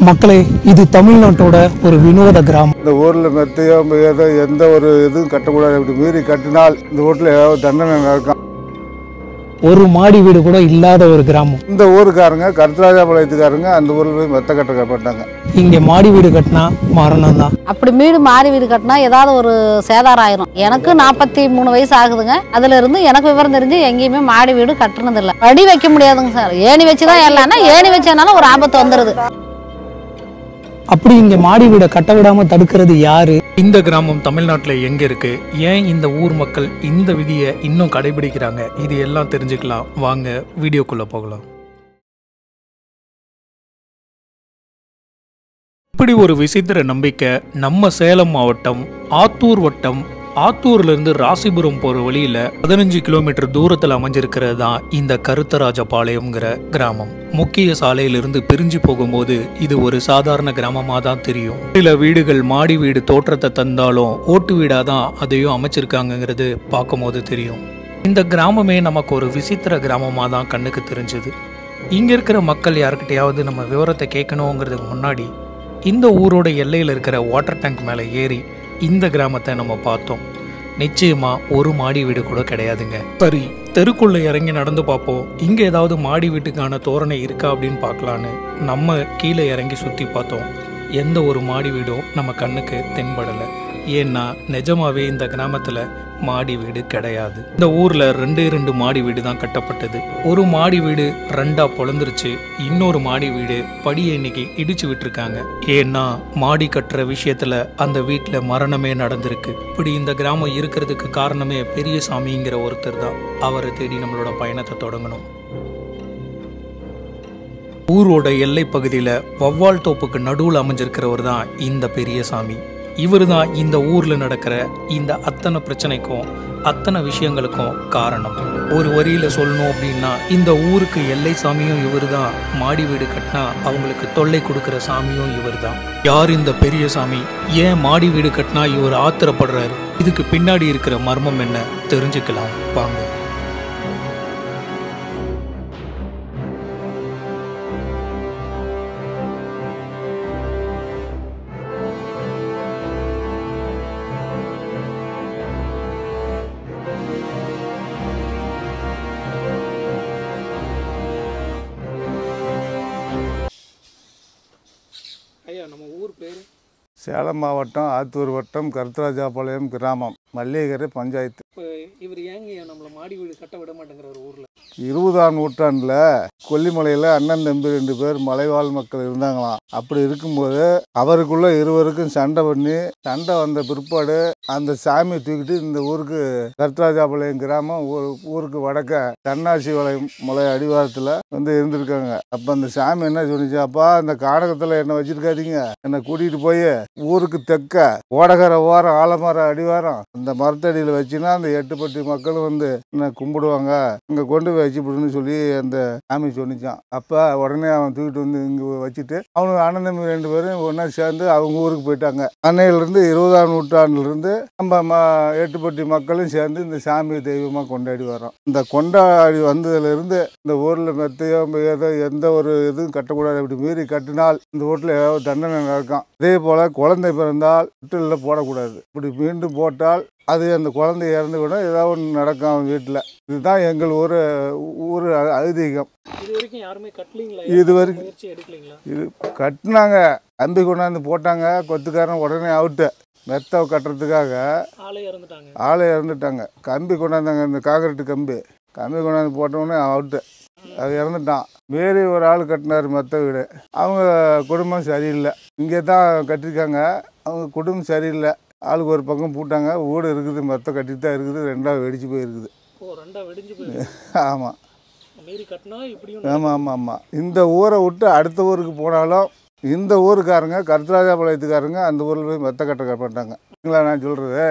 மக்களே இது தமிழ்நாட்டோட ஒரு வினோத கிராமம் இந்த ஊரில் மெத்தையோ ஏதோ எந்த ஒரு இதுவும் கட்டக்கூடாது அப்படி மீறி கட்டினால் இந்த வீட்டில் ஏதாவது தண்டனை நடக்கும் ஒரு மாடி வீடு கூட இல்லாத ஒரு கிராமம் இந்த ஊருக்காரங்க கருத்தராஜாபாளையத்துக்காரங்க அந்த ஊரில் போய் மெத்த கட்ட கட்டப்பட்டாங்க இங்க மாடி வீடு கட்டினா மரணம் தான் அப்படி வீடு மாறி வீடு கட்டினா ஏதாவது ஒரு சேதாரம் ஆயிரும் எனக்கு நாற்பத்தி மூணு வயசு ஆகுதுங்க அதுல இருந்து எனக்கு விவரம் தெரிஞ்சு எங்கேயுமே மாடி வீடு கட்டுனது இல்லை அடி வைக்க முடியாதுங்க சார் ஏணி வச்சு தான் எல்லாம்னா ஏணி வச்சனால ஒரு ஆபத்து வந்துருது அப்படி இங்க மாடி வீடை கட்ட விடாம தடுக்கிறது யாரு இந்த கிராமம் தமிழ்நாட்டில் எங்க இருக்கு ஏன் இந்த ஊர் மக்கள் இந்த விதியை இன்னும் கடைபிடிக்கிறாங்க இது எல்லாம் தெரிஞ்சுக்கலாம் வாங்க வீடியோக்குள்ள போகலாம் இப்படி ஒரு விசித்திர நம்பிக்கை நம்ம சேலம் மாவட்டம் ஆத்தூர் வட்டம் ஆத்தூர்ல இருந்து ராசிபுரம் போற வழியில பதினஞ்சு கிலோமீட்டர் தூரத்தில் அமைஞ்சிருக்கிறது தான் இந்த கருத்தராஜபாளையம்ங்கிற கிராமம் முக்கிய சாலையிலிருந்து பிரிஞ்சு போகும்போது இது ஒரு சாதாரண கிராமமா தான் தெரியும் சில வீடுகள் மாடி வீடு தோற்றத்தை தந்தாலும் ஓட்டு வீடா தான் அதையும் அமைச்சிருக்காங்கங்கிறது பார்க்கும்போது தெரியும் இந்த கிராமமே நமக்கு ஒரு விசித்திர கிராமமா தான் கண்ணுக்கு தெரிஞ்சது இங்க இருக்கிற மக்கள் யாருக்கிட்டையாவது நம்ம விவரத்தை கேட்கணுங்கிறதுக்கு முன்னாடி இந்த ஊரோட எல்லையில் இருக்கிற வாட்டர் டேங்க் மேலே ஏறி இந்த கிராமத்தை நம்ம பார்த்தோம் நிச்சயமா ஒரு மாடி வீடு கூட கிடையாதுங்க சரி தெருக்குள்ள இறங்கி நடந்து பார்ப்போம் இங்க ஏதாவது மாடி வீட்டுக்கான தோரணை இருக்கா அப்படின்னு பார்க்கலான்னு நம்ம கீழே இறங்கி சுத்தி பார்த்தோம் எந்த ஒரு மாடி வீடும் நம்ம கண்ணுக்கு தென்படலை ஏன்னா நிஜமாவே இந்த கிராமத்துல மாடி வீடு கிடையாது இந்த ஊர்ல ரெண்டே ரெண்டு மாடி வீடு தான் கட்டப்பட்டது ஒரு மாடி வீடு ரெண்டா பொழந்துருச்சு இன்னொரு மாடி வீடு படியை இன்னைக்கு இடிச்சு விட்டுருக்காங்க ஏன்னா மாடி கட்டுற விஷயத்துல அந்த வீட்டுல மரணமே நடந்திருக்கு இப்படி இந்த கிராமம் இருக்கிறதுக்கு காரணமே பெரியசாமிங்கிற ஒருத்தர் தான் அவரை தேடி நம்மளோட பயணத்தை தொடங்கணும் ஊரோட எல்லை பகுதியில் வவ்வால் தோப்புக்கு நடுவில் அமைஞ்சிருக்கிறவர் தான் இந்த பெரியசாமி இவர் தான் இந்த ஊர்ல நடக்கிற இந்த அத்தனை பிரச்சனைக்கும் அத்தனை விஷயங்களுக்கும் காரணம் ஒரு வரியில சொல்லணும் அப்படின்னா இந்த ஊருக்கு எல்லை சாமியும் இவர் தான் மாடி வீடு கட்டினா அவங்களுக்கு தொல்லை கொடுக்கிற சாமியும் இவர் தான் யார் இந்த பெரிய சாமி ஏன் மாடி வீடு கட்டினா இவர் ஆத்திரப்படுறாரு இதுக்கு பின்னாடி இருக்கிற மர்மம் என்ன தெரிஞ்சுக்கலாம் வாங்க ஐயா நம்ம ஊர் பேர் சேலம் மாவட்டம் ஆத்தூர் வட்டம் கருத்தராஜாபாளையம் கிராமம் மல்லிகரை பஞ்சாயத்து இப்போ இவர் ஏங்க நம்மளை மாடி வீடு கட்ட விட மாட்டேங்கிறார் ஊரில் இருபதாம் நூற்றாண்டில் கொல்லிமலையில் அண்ணன் தம்பி ரெண்டு பேர் மலைவாழ் மக்கள் இருந்தாங்களாம் அப்படி இருக்கும்போது அவருக்குள்ள இருவருக்கும் சண்டை பண்ணி சண்டை வந்த பிற்பாடு அந்த சாமியை தூக்கிட்டு இந்த ஊருக்கு கருத்தராஜாபாளையம் கிராமம் ஊ- ஊருக்கு வடக்க தன்னாசி வலை மலை அடிவாரத்தில் வந்து இருந்திருக்காங்க அப்போ அந்த சாமி என்ன சொன்னிச்சு அப்பா அந்த காடகத்தில் என்னை வச்சிருக்காதீங்க என்னை கூட்டிகிட்டு போய் ஊருக்கு தெற்க ஓடகர ஓரம் ஆலமரம் அடிவாரம் அந்த மரத்தடியில் வச்சுன்னா அந்த எட்டுப்பட்டி மக்களும் வந்து என்ன கும்பிடுவாங்க இங்கே கொண்டு போய் வச்சுப்படுன்னு சொல்லி அந்த சாமி சொன்னிச்சான் அப்போ உடனே அவன் தூக்கிட்டு வந்து இங்கே வச்சுட்டு அவனுக்கு அண்ணன் தம்பி ரெண்டு பேரும் ஒன்றா சேர்ந்து அவங்க ஊருக்கு போயிட்டாங்க அன்னையிலிருந்து இருபதாம் நூற்றாண்டுலேருந்து நம்ம ம எட்டுப்பட்டி மக்களும் சேர்ந்து இந்த சாமி தெய்வமாக கொண்டாடி வரோம் இந்த கொண்டாடி வந்ததுலேருந்து இந்த ஊரில் மெத்தையோ ஏதோ எந்த ஒரு இதுவும் கட்டக்கூடாது அப்படி மீறி கட்டினால் இந்த வீட்டில் ஏதாவது தண்டனை நடக்கும் அதே போல் குழந்தை பிறந்தால் வீட்டில் போடக்கூடாது இப்படி மீண்டும் போட்டால் அது அந்த குழந்தை இறந்து விட ஏதாவது ஒன்று நடக்கும் அவன் வீட்டில் இதுதான் எங்கள் ஊர் ஊர் ஐதீகம் இது வரைக்கும் யாருமே கட்டலீங்களா இது வரைக்கும் முயற்சி எடுக்கலீங்களா இது கட்டினாங்க கம்பி கொண்டாந்து போட்டாங்க கொத்துக்காரன் உடனே அவுட்டு மெத்த கட்டுறதுக்காக ஆளே இறந்துட்டாங்க ஆளே இறந்துட்டாங்க கம்பி கொண்டாந்தாங்க இந்த காங்கிரீட்டு கம்பி கம்பி கொண்டாந்து போட்டோடனே அவுட்டு அது இறந்துட்டான் வேறு ஒரு ஆள் கட்டினார் மெத்த வீடு அவங்க குடும்பம் சரியில்லை இங்கே தான் கட்டியிருக்காங்க அவங்க குடும்பம் சரியில்லை ஆளுக்கு ஒரு பக்கம் பூட்டாங்க வீடு இருக்குது மெத்த கட்டிட்டு தான் இருக்குது ரெண்டாவது வெடிச்சு போயிருக்குது ஓ ரெண்டா வெடிஞ்சு போயிருக்கு ஆமாம் மீறி கட்டினா இப்படியும் ஆமாம் ஆமாம் ஆமாம் இந்த ஊரை விட்டு அடுத்த ஊருக்கு போனாலும் இந்த ஊருக்காரங்க கருத்தராஜாபாளையத்துக்காரங்க அந்த ஊரில் போய் மெத்த கட்ட கட்டப்பட்டாங்க சரிங்களா நான் சொல்கிறது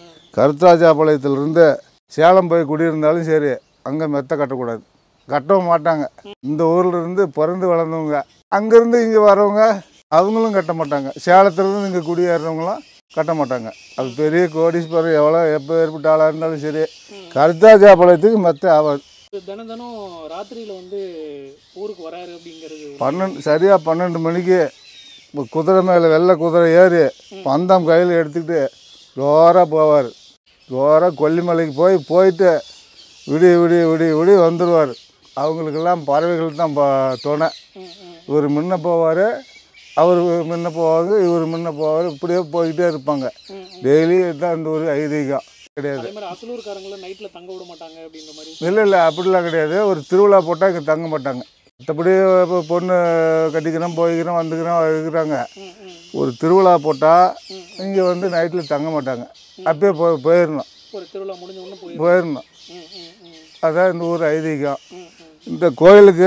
கருத்தராஜாபாளையத்திலிருந்து சேலம் போய் குடியிருந்தாலும் சரி அங்கே மெத்த கட்டக்கூடாது கட்டவும் மாட்டாங்க இந்த ஊர்ல இருந்து பிறந்து வளர்ந்தவங்க அங்கேருந்து இங்கே வரவங்க அவங்களும் கட்ட மாட்டாங்க சேலத்துலேருந்து இங்கே குடியேறவங்களாம் கட்ட மாட்டாங்க அது பெரிய கோடீஸ்வரர் எவ்வளோ எப்போ ஏற்பட்ட ஆளாக இருந்தாலும் சரி கருத்தாஜாபாளையத்துக்கு மெத்த ஆகாது தினம் தினம் ராத்திரியில வந்து ஊருக்கு வராரு அப்படிங்கிறது பன்னெண்டு சரியாக பன்னெண்டு மணிக்கு இப்போ குதிரை மேலே வெள்ளை குதிரை ஏறி பந்தம் கையில் எடுத்துக்கிட்டு ஜோராக போவார் ஜோராக கொல்லிமலைக்கு போய் போயிட்டு விடிய விடிய விடிய விடிய வந்துடுவார் அவங்களுக்கெல்லாம் பறவைகள் தான் ப- துணை இவர் முன்ன போவார் அவர் முன்ன போவாங்க இவர் முன்ன போவார் இப்படியே போய்கிட்டே இருப்பாங்க டெய்லி தான் இந்த ஒரு ஐதீகம் கிடையாது அதே மாதிரி அசலூர்காரங்களும் நைட்ல தங்க விட மாட்டாங்க அப்படின்ற மாதிரி இல்லை இல்லை அப்படிலாம் கிடையாது ஒரு திருவிழா போட்டால் இங்கே தங்க மாட்டாங்க மற்றபடி இப்போ பொண்ணு கட்டிக்கிறோம் போய்க்கிறோம் வந்துக்கிறோம் இருக்கிறாங்க ஒரு திருவிழா போட்டால் இங்கே வந்து நைட்டில் தங்க மாட்டாங்க அப்பயே போ போயிடணும் ஒரு திருவிழா முடிஞ்ச உடனே போய் போயிடணும் அதான் இந்த ஊர் ஐதீகம் இந்த கோயிலுக்கு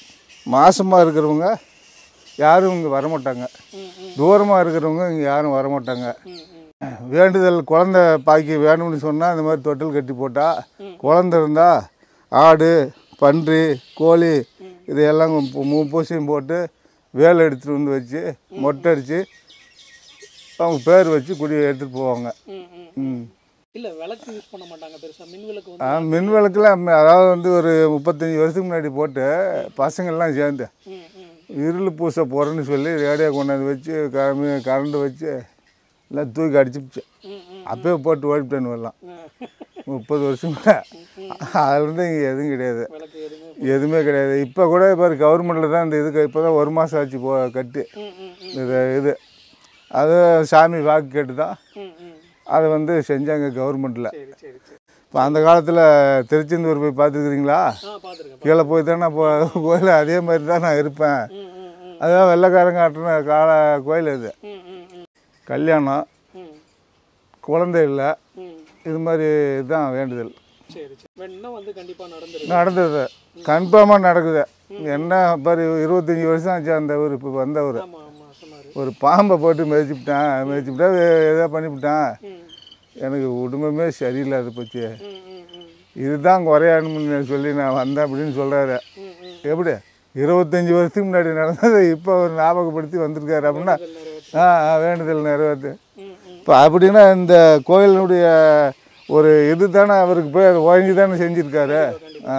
மாசமாக இருக்கிறவங்க யாரும் இங்கே வரமாட்டாங்க தூரமாக இருக்கிறவங்க இங்கே யாரும் வரமாட்டாங்க வேண்டுதல் குழந்த பாக்கி வேணும்னு சொன்னால் இந்த மாதிரி தொட்டில் கட்டி போட்டால் குழந்த இருந்தால் ஆடு பன்றி கோழி இதையெல்லாம் பூ- மூ பூசையும் போட்டு வேலை எடுத்துகிட்டு வந்து வச்சு மொட்டை அடித்து அவங்க பேர் வச்சு குடி எடுத்துகிட்டு போவாங்க ம் இல்ல விளக்கு யூஸ் பண்ண மாட்டாங்க பெருசா மின் விளக்கு ஆ மின் விளக்குலாம் அதாவது வந்து ஒரு முப்பத்தஞ்சு வருஷத்துக்கு முன்னாடி போட்டு பசங்கள்லாம் சேர்ந்து இருள் பூசை போகிறேன்னு சொல்லி ரேடியோ கொண்டாந்து வச்சு கரமி கரண்ட் வச்சு எல்லாம் தூக்கி அடிச்சுப்பிச்சு அப்பயே போட்டு ஓடிவிட்டேன்னு எல்லாம் முப்பது வருஷம் அதுலேருந்து இங்கே எதுவும் கிடையாது விளக்கு எதுவுமே எதுவுமே கிடையாது இப்போ கூட பாரு கவர்மெண்ட்டில் தான் இந்த இதுக்கு இப்போ தான் ஒரு மாதம் ஆச்சு போ கட்டி இது இது அது சாமி வாக்கு கேட்டு தான் அதை வந்து செஞ்சாங்க கவர்மெண்ட்டில் சரி சரி சரி இப்போ அந்த காலத்தில் திருச்செந்தூர் போய் பார்த்துருக்குறீங்களா ஆ பாத்துருக்கேன் கீழே போய் தான் நான் போ- கோயில் அதே மாதிரி தான் நான் இருப்பேன் அதுதான் வெள்ளைக்காரங்க காட்டுன கால கோயில் இது கல்யாணம் குழந்தை இல்லை இது மாதிரி தான் வேண்டுதல் சரி சரி வேணும்னா வந்து கண்டிப்பா நடந்துருக்கு நடந்தது கன்ஃபார்மாக நடக்குது என்ன பாரு இருபத்தஞ்சி வருஷம் ஆச்சு அந்த ஊர் இப்போ வந்தவர் ஆமா ஆமா சொன்னாரு ஒரு பாம்பை போட்டு மிதிச்சுப்பிட்டேன் மிதிச்சுப்பிட்டா ஏதோ பண்ணிவிட்டேன் எனக்கு உடம்புமே சரியில்லாத போச்சு இதுதான் குறையாணும்னு சொல்லி நான் வந்தேன் அப்படின்னு சொல்கிறாரு எப்படி இருபத்தஞ்சி வருஷத்துக்கு முன்னாடி நடந்தது இப்போ ஒரு ஞாபகப்படுத்தி வந்திருக்காரு அப்படின்னா ஆ ஆ, வேண்டுதல் நிறைவேற்று இப்போ அப்படின்னா இந்த கோயிலினுடைய ஒரு இது தானே அவருக்கு போய் அதை ஓங்கி தானே செஞ்சுருக்காரு ஆ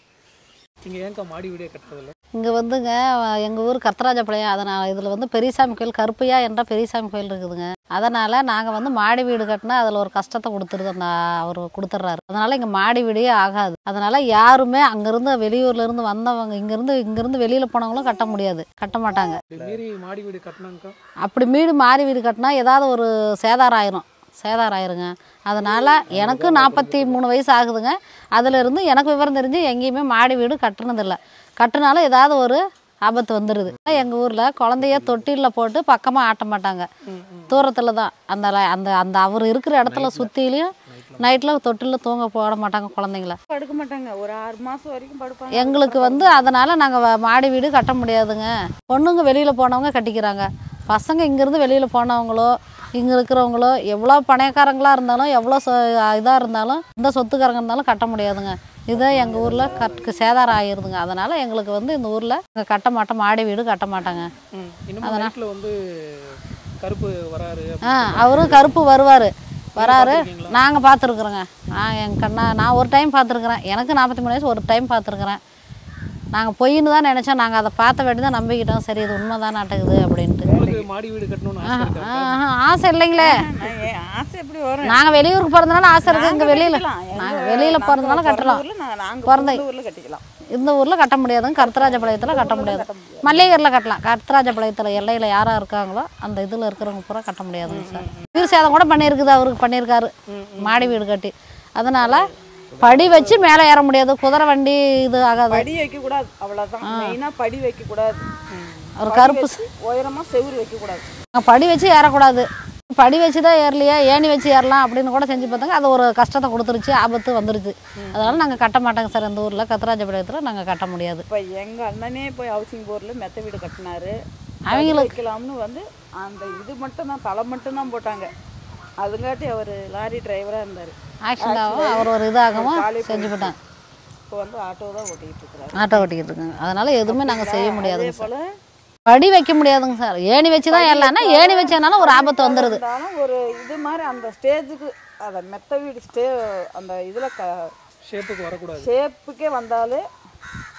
நீங்க ஏன்க்கா மாடி வீடே கட்டுறதில்ல இங்கே வந்துங்க எங்கள் ஊர் கர்த்தராஜபாளையம் அதனால் இதில் வந்து பெரியசாமி கோயில் கருப்பையா என்ற பெரியசாமி கோயில் இருக்குதுங்க அதனால் நாங்கள் வந்து மாடி வீடு கட்டினா அதில் ஒரு கஷ்டத்தை கொடுத்துருது அந்த அவர் கொடுத்துட்றாரு அதனால் இங்கே மாடி வீடே ஆகாது அதனால் யாருமே அங்கேருந்து வெளியூர்லேருந்து வந்தவங்க இங்கேருந்து இங்கேருந்து வெளியில் போனவங்களும் கட்ட முடியாது கட்ட மாட்டாங்க இப்படி மீறி மாடி வீடு கட்டினாங்கக்கா அப்படி வீடு மாடி வீடு கட்டினா ஏதாவது ஒரு சேதாரம் ஆயிரும் சேதாரம் ஆயிருங்க அதனால் எனக்கு நாற்பத்தி மூணு வயசு ஆகுதுங்க அதிலிருந்து எனக்கு விவரம் தெரிஞ்சு எங்கேயுமே மாடி வீடு கட்டுனதில்லை கட்டுனாலும் ஏதாவது ஒரு ஆபத்து வந்துடுது எங்கள் ஊரில் குழந்தைய தொட்டிலில் போட்டு பக்கமாக ஆட்ட மாட்டாங்க தூரத்தில் தான் அந்த ல- அந்த அந்த அவர் இருக்கிற இடத்துல சுற்றிலையும் நைட்டில் தொட்டிலில் தூங்க போட மாட்டாங்க குழந்தைங்கள படுக்க மாட்டாங்க ஒரு ஆறு மாசம் வரைக்கும் படுப்பாங்க எங்களுக்கு வந்து அதனால் நாங்கள் மாடி வீடு கட்ட முடியாதுங்க பொண்ணுங்க வெளியில் போனவங்க கட்டிக்கிறாங்க பசங்க இங்கேருந்து வெளியில் போனவங்களோ இங்கே இருக்கிறவங்களோ எவ்வளோ பணக்காரங்களாக இருந்தாலும் எவ்வளோ இதாக இருந்தாலும் இந்த சொத்துக்காரங்க இருந்தாலும் கட்ட முடியாதுங்க இதை எங்கள் ஊரில் கட்டு சேதாரம் ஆகிருதுங்க அதனால் எங்களுக்கு வந்து இந்த ஊரில் கட்ட மாட்டோம் மாடி வீடு கட்ட மாட்டாங்க இன்னும் நைட்ல வந்து கருப்பு வராரு ஆ அவரும் கருப்பு வருவார் வராரு நாங்கள் பார்த்துருக்குறோங்க நான் என் கண்ணா நான் ஒரு டைம் பார்த்துருக்குறேன் எனக்கு நாற்பத்தி மூணு வயசு ஒரு டைம் பார்த்துருக்குறேன் நாங்கள் பொய்ன்னு தான் நினச்சோம் நாங்கள் அதை பார்த்த வேண்டி தான் நம்பிக்கிட்டோம் சரி இது உண்மை தான் நாட்டுக்குது அப்படின்ட்டு உங்களுக்கு மாடி வீடு கட்டணும்னு ஆசை இருக்கா ஆஹா, ஆசை இல்லைங்களே நான் என் ஆசை எப்படி வரும் நாங்கள் வெளியூருக்கு பிறந்தனால ஆசை இருக்குது இங்கே வெளியில் கட்டிக்கலாம். எங்க- நாங்கள் வெளியில் நாங்க பிறந்தனால பிறந்த கட்டலாம் ஊர்ல நாங்க- நாங்க பிறந்த- பிறந்த ஊர்ல கட்டிக்கலாம் இந்த ஊரில் கட்ட முடியாதுங்க கருத்தராஜபாளையத்தில் கட்ட முடியாது மல்லிகரில் கட்டலாம் கருத்தராஜபாளையத்தில் எல்லையில் யாராக இருக்காங்களோ அந்த இதில் இருக்கிறவங்க பூரா கட்ட முடியாதுங்க சார் உயிர் சேதம் கூட பண்ணியிருக்குது அவருக்கு பண்ணியிருக்காரு மாடி வீடு கட்டி அதனால் படி வச்சு மேலே ஏற முடியாது குதிரை வண்டி இது ஆகாது படி வைக்க கூடாது அவ்வளவுதான் மெயினா படி வைக்க கூடாது அவர் கருப்பு ச- உயரமா செவுரு வைக்க கூடாது நாங்க படி வச்சு ஏறக்கூடாது படி வச்சு தான் ஏறலையா ஏணி வச்சு ஏறலாம் அப்படின்னு கூட செஞ்சு பார்த்தாங்க அது ஒரு கஷ்டத்தை கொடுத்துருச்சு ஆபத்து வந்துருச்சு அதனால் நாங்கள் கட்ட மாட்டோங்க சார் இந்த ஊரில் கத்திராஜபாளையத்தில் நாங்கள் கட்ட முடியாது இப்ப எங்க அண்ணனே போய் ஹவுசிங் போர்டில் மெத்த வீடு கட்டினாரு படி அவங்களுக்கு- வைக்கலாம்னு வந்து அந்த இது மட்டும் தான் தலை மட்டும் தான் போட்டாங்க அதுங்காட்டி அவர் லாரி டிரைவரா இருந்தாரு ஆக்சிடென்ட் ஆகும் அவர் ஒரு இதாகவும் காலை செஞ்சு போட்டாங்க இப்போ வந்து ஆட்டோ தான் ஓட்டிட்டு இருக்கிறாரு ஆட்டோ ஓட்டிக்கிட்டு இருக்காங்க அதனால் எதுவுமே நாங்கள் செய்ய அதே முடியாதுங்க சார் போல படி வைக்க முடியாதுங்க சார் ஏணி வச்சு தான் ஏறலாம்னா ஏணி வச்சதுனால ஒரு ஆபத்து வந்துடுது இருந்தாலும் ஒரு இது மாதிரி அந்த ஸ்டேஜுக்கு அந்த மெத்த வீடு ஸ்டே அந்த இதுல க ஷேப்புக்கு வரக்கூடாது ஷேப்புக்கே வந்தாலே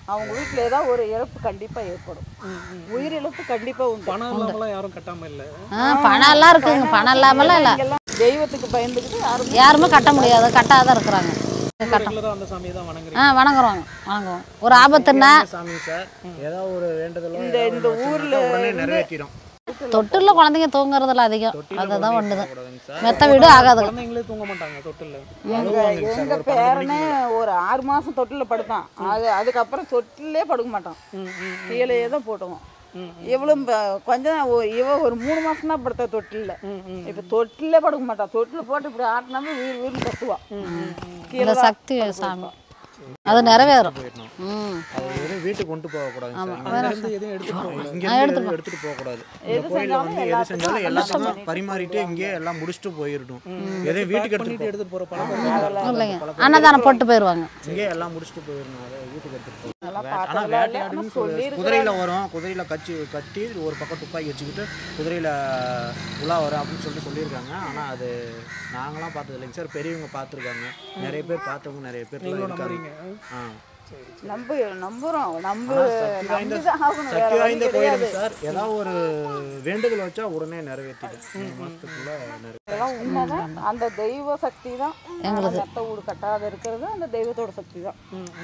அவங்க வீட்டில் ஏதாவது ஒரு இழப்பு கண்டிப்பாக ஏற்படும் உயிரிழப்பு கண்டிப்பாக உண்டு பணம் இல்லாமலாம் யாரும் கட்டாம இல்ல ஆ பணம் எல்லாம் இருக்குங்க பணம் இல்லாமலாம் இல்லை இங்கெல்லாம் தெய்வத்துக்கு பயந்துக்கிட்டு யாரும் யாருமே கட்ட முடியாது கட்டாத இருக்கிறாங்க கட்ட ரெகுலரா அந்த சாமியை தான் வணங்குறீங்க ஆ வணங்குறோங்க வணங்குவோம் ஒரு ஆபத்துன்னா சாமி சார் ஏதாவது ஒரு வேண்டுதலோ இந்த ஏதாவது இந்த ஒண்ணு ஊர்ல வச்சுருந்தா உடனே இருந்து- நிறைவேற்றிடும் தொட்டில்ல குழந்தைங்க தூங்குறதுல அதிகம் தொட்டில அதுதான் குழந்தைங்க ஒண்ணுதான் தூங்கக்கூடாதுங்க சார். மெத்த வீடு ஆகாதுங்க குழந்தைங்களே தூங்க மாட்டாங்க தொட்டில் எங்க அழுவாங்க சார், எங்க ஒரு பன்னெண்டு பேரனே ஒரு ஆறு மாசம் தொட்டில படுத்தான் அது அதுக்கப்புறம் தொட்டிலே படுக்க மாட்டான் கீழேயே தான் போட்டுவோம் இவளும் ப- கொஞ்சம் ஒ- இவ ஒரு மூணு மாசம் தான் படுத்த தொட்டில்ல இப்ப தொட்டிலே படுக்க மாட்டான் தொட்டில போட்டு இப்படி ஆட்டினாம வீடு வீடு கத்துவா கீழே இந்த தான் சக்தி சாமி அது நிறைவேறும் போயிடணும். ம் அது எதுவும் வீட்டுக்கு கொண்டு போக கூடாதுங்க சார் இங்க அங்க இருந்து எதுவும் எடுத்துட்டு போகல இங்க இருந்து எதுவும் எடுத்துட்டு போக கூடாது இந்த எது கோயில்ல செஞ்சாலும் வந்து எது எல்லாத்துக்கும் செஞ்சாலும் அனுஷ்டானம் எல்லாத்தையும் பண்ணிட்டு பரிமாறிட்டு இங்கேயே எல்லாம் முடிச்சுட்டு போயிடணும் எதையும் வீட்டுக்கு பண்ணிட்டு எடுத்துட்டு எடுத்துட்டு போற பழக்கம் இல்லைங்க அன்னதானம் போட்டு போயிடுவாங்க போ- இங்கேயே எல்லாம் முடிச்சுட்டு போயிடணும் அதை வீட்டுக்கு எடுத்துட்டு போய் நல்லா ஆனா பார்த்ததுல இல்ல, வேட்டையாடுன்னு ஆனா சொல்லு சொல்லியிருக்கிறாங்க. குதிரையில வரும் குதிரையில கச்சி கட்டி ஒரு பக்கம் துப்பாக்கி வச்சுக்கிட்டு குதிரையில உலா வரும் அப்படின்னு சொல்லிட்டு சொல்லியிருக்காங்க ஆனா அது நாங்களாம் பார்த்தது இல்லைங்க சார் பெரியவங்க பார்த்துருக்காங்க நிறைய பேர் பார்த்தவங்க நிறைய பேர் இருக்காங்க ஆ நம்ப நம்புறோம் நம்ப ஆனா சக்தி வாய்ந்த நம்பிதான் ஆகணும் வேற சக்தி வழி வாய்ந்த கிடையாது கோயிலுங்க சார் ஏதாவது ஒரு வேண்டுதல் வச்சா உடனே நிறைவேற்றிடும் மூணு மாசத்துக்குள்ள நிறைவே இதெல்லாம் உண்மைதான் அந்த தெய்வ சக்தி தான் எங்களுக்கு மெத்த வீடு கட்டாத இருக்கிறது அந்த தெய்வத்தோட சக்தி தான்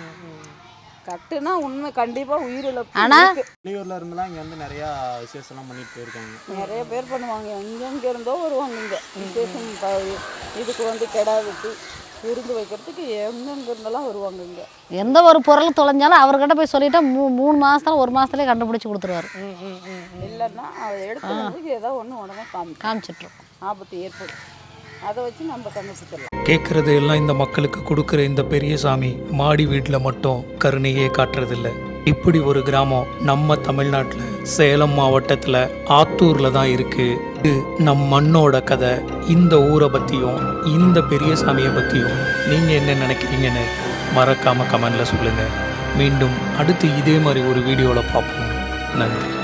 கட்டுனா உண்மை கண்டிப்பா உயிரிழப்பு ஆனா இருக்கு. வெளியூர்ல இருந்தெல்லாம் இங்க வந்து நிறைய விசேஷம்லாம் பண்ணிட்டு போயிருக்காங்க நிறைய பேர் பண்ணுவாங்க எங்கெங்க இருந்தோ வருவாங்க இங்க விசேஷம் ப- இதுக்கு வந்து கெடா வெட்டி விருந்து வைக்கிறதுக்கு எங்கெங்க இருந்தெல்லாம் வருவாங்க இங்க எந்த ஒரு பொருள் தொலைஞ்சாலும் அவர்கிட்ட போய் சொல்லிட்டா மூ மூணு மாசத்துல ஒரு மாசத்துலயே கண்டுபிடிச்சு கொடுத்துருவாரு இல்லைன்னா அதை எடுத்து வந்து ஏதோ ஒண்ணு உடனே காமிக்கும் காமிச்சிட்ரும் ஆபத்து ஏற்படும் அதை வச்சு நம்ம கண்டுபிடிச்சிடலாம் கேட்கறது எல்லாம் இந்த மக்களுக்கு கொடுக்குற இந்த பெரிய சாமி மாடி வீட்டில் மட்டும் கருணையே காட்டுறதில்ல இப்படி ஒரு கிராமம் நம்ம தமிழ்நாட்டில் சேலம் மாவட்டத்தில் ஆத்தூரில் தான் இருக்கு இது நம் மண்ணோட கதை இந்த ஊரை பற்றியும் இந்த பெரிய சாமியை பற்றியும் நீங்கள் என்ன நினைக்கிறீங்கன்னு மறக்காம கமெண்ட்ல சொல்லுங்கள் மீண்டும் அடுத்து இதே மாதிரி ஒரு வீடியோவில் பார்ப்போம் நன்றி